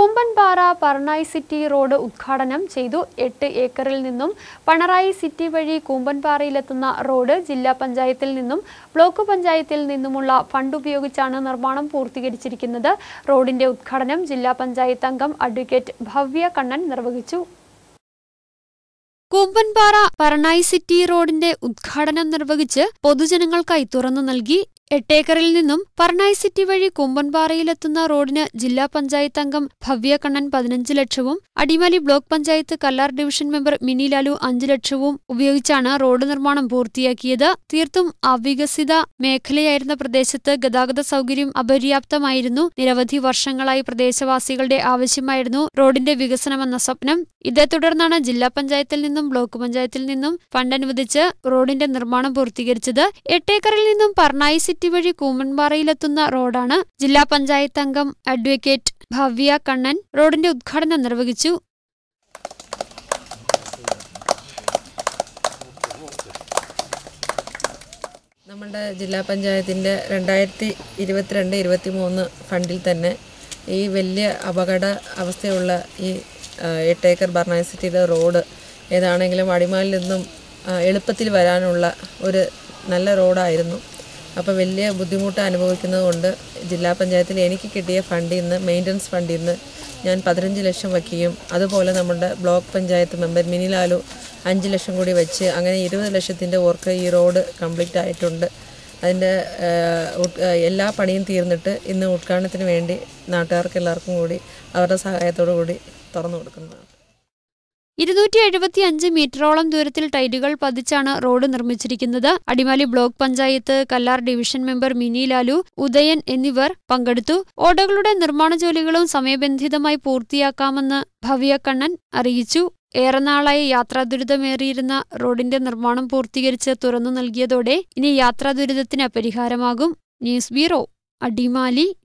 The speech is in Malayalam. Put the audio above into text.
കൂമ്പൻപാറ പറണായി സിറ്റി റോഡ് ഉദ്ഘാടനം ചെയ്തു എട്ട് ഏക്കറിൽ നിന്നും പണറായി സിറ്റി വഴി കൂമ്പൻപാറയിലെത്തുന്ന റോഡ് ജില്ലാ പഞ്ചായത്തിൽ നിന്നും ബ്ലോക്ക് പഞ്ചായത്തിൽ നിന്നുമുള്ള ഫണ്ട് ഉപയോഗിച്ചാണ് നിർമ്മാണം പൂർത്തീകരിച്ചിരിക്കുന്നത് റോഡിന്റെ ഉദ്ഘാടനം ജില്ലാ പഞ്ചായത്ത് അംഗം അഡ്വക്കേറ്റ് ഭവ്യ കണ്ണൻ നിർവഹിച്ചു കൂമ്പൻപാറ പറണായി സിറ്റി റോഡിന്റെ ഉദ്ഘാടനം നിർവഹിച്ച് പൊതുജനങ്ങൾക്കായി തുറന്നു നൽകി എട്ടേക്കറിൽ നിന്നും പറണായി സിറ്റി വഴി കൂമ്പൻപാറയിലെത്തുന്ന റോഡിന് ജില്ലാ പഞ്ചായത്ത് അംഗം ഭവ്യ കണ്ണൻ പതിനഞ്ച് ലക്ഷവും Adimali block panchayat Kallar division member Mini Lalu അഞ്ച് ലക്ഷവും ഉപയോഗിച്ചാണ് റോഡ് നിർമ്മാണം പൂർത്തിയാക്കിയത് തീർത്തും അവികസിത മേഖലയായിരുന്ന പ്രദേശത്ത് ഗതാഗത സൗകര്യം അപര്യാപ്തമായിരുന്നു നിരവധി വർഷങ്ങളായി പ്രദേശവാസികളുടെ ആവശ്യമായിരുന്നു റോഡിന്റെ വികസനമെന്ന സ്വപ്നം ഇതേ തുടർന്നാണ് ജില്ലാ പഞ്ചായത്തിൽ നിന്നും ബ്ലോക്ക് പഞ്ചായത്തിൽ നിന്നും ഫണ്ട് അനുവദിച്ച് റോഡിന്റെ നിർമ്മാണം പൂർത്തീകരിച്ചത് എട്ടേക്കറിൽ നിന്നും പറണായി സിറ്റി വഴി കൂമ്പൻപാറയിലെത്തുന്ന റോഡാണ് ജില്ലാ പഞ്ചായത്ത് അംഗം അഡ്വക്കേറ്റ് ഭവ്യ കണ്ണൻ റോഡിന്റെ ഉദ്ഘാടനം നിർവഹിച്ചു നമ്മുടെ ജില്ലാ പഞ്ചായത്തിൻ്റെ രണ്ടായിരത്തി ഇരുപത്തിരണ്ട് ഇരുപത്തി മൂന്ന് ഫണ്ടിൽ തന്നെ ഈ വലിയ അപകട അവസ്ഥയുള്ള ഈ ആ, എട്ട് ഏക്കർ ബർണായി സിറ്റിയുടെ റോഡ് ഏതാണെങ്കിലും അടിമാലിൽ നിന്നും ആ, എളുപ്പത്തിൽ വരാനുള്ള ഒരു നല്ല റോഡായിരുന്നു അപ്പോൾ വലിയ ബുദ്ധിമുട്ട് അനുഭവിക്കുന്നത് കൊണ്ട് ജില്ലാ പഞ്ചായത്തിൽ എനിക്ക് കിട്ടിയ ഫണ്ടിൽ നിന്ന് മെയിൻ്റനൻസ് ഫണ്ടിൽ നിന്ന് ഞാൻ പതിനഞ്ച് ലക്ഷം വയ്ക്കുകയും അതുപോലെ നമ്മുടെ ബ്ലോക്ക് പഞ്ചായത്ത് മെമ്പർ മിനി ലാലു അഞ്ച് ലക്ഷം കൂടി വെച്ച് അങ്ങനെ ഇരുപത് ലക്ഷത്തിൻ്റെ വർക്ക് ഈ റോഡ് കംപ്ലീറ്റ് ആയിട്ടുണ്ട് അതിൻ്റെ ഏഹ്, ഉദ്- ഏഹ്, എല്ലാ പണിയും തീർന്നിട്ട് ഇന്ന് ഉദ്ഘാടനത്തിന് വേണ്ടി നാട്ടുകാർക്ക് എല്ലാവർക്കും കൂടി അവരുടെ സഹായത്തോടു കൂടി തുറന്നു കൊടുക്കുന്നതാണ് ഇരുന്നൂറ്റി എഴുപത്തി അഞ്ച് മീറ്ററോളം ദൂരത്തിൽ ടൈലുകൾ പതിച്ചാണ് റോഡ് നിർമ്മിച്ചിരിക്കുന്നത് Adimali block panchayat Kallar division member Mini Lalu Udayan എന്നിവർ പങ്കെടുത്തു ഓടകളുടെ നിർമ്മാണ ജോലികളും സമയബന്ധിതമായി പൂർത്തിയാക്കാമെന്ന് ഭവ്യ കണ്ണൻ അറിയിച്ചു ഏറെ നാളായി യാത്രാ ദുരിതമേറിയിരുന്ന റോഡിന്റെ നിർമ്മാണം പൂർത്തീകരിച്ച് തുറന്നു നൽകിയതോടെ ഇനി യാത്രാ ദുരിതത്തിന് പരിഹാരമാകും ന്യൂസ് ബ്യൂറോ അടിമാലി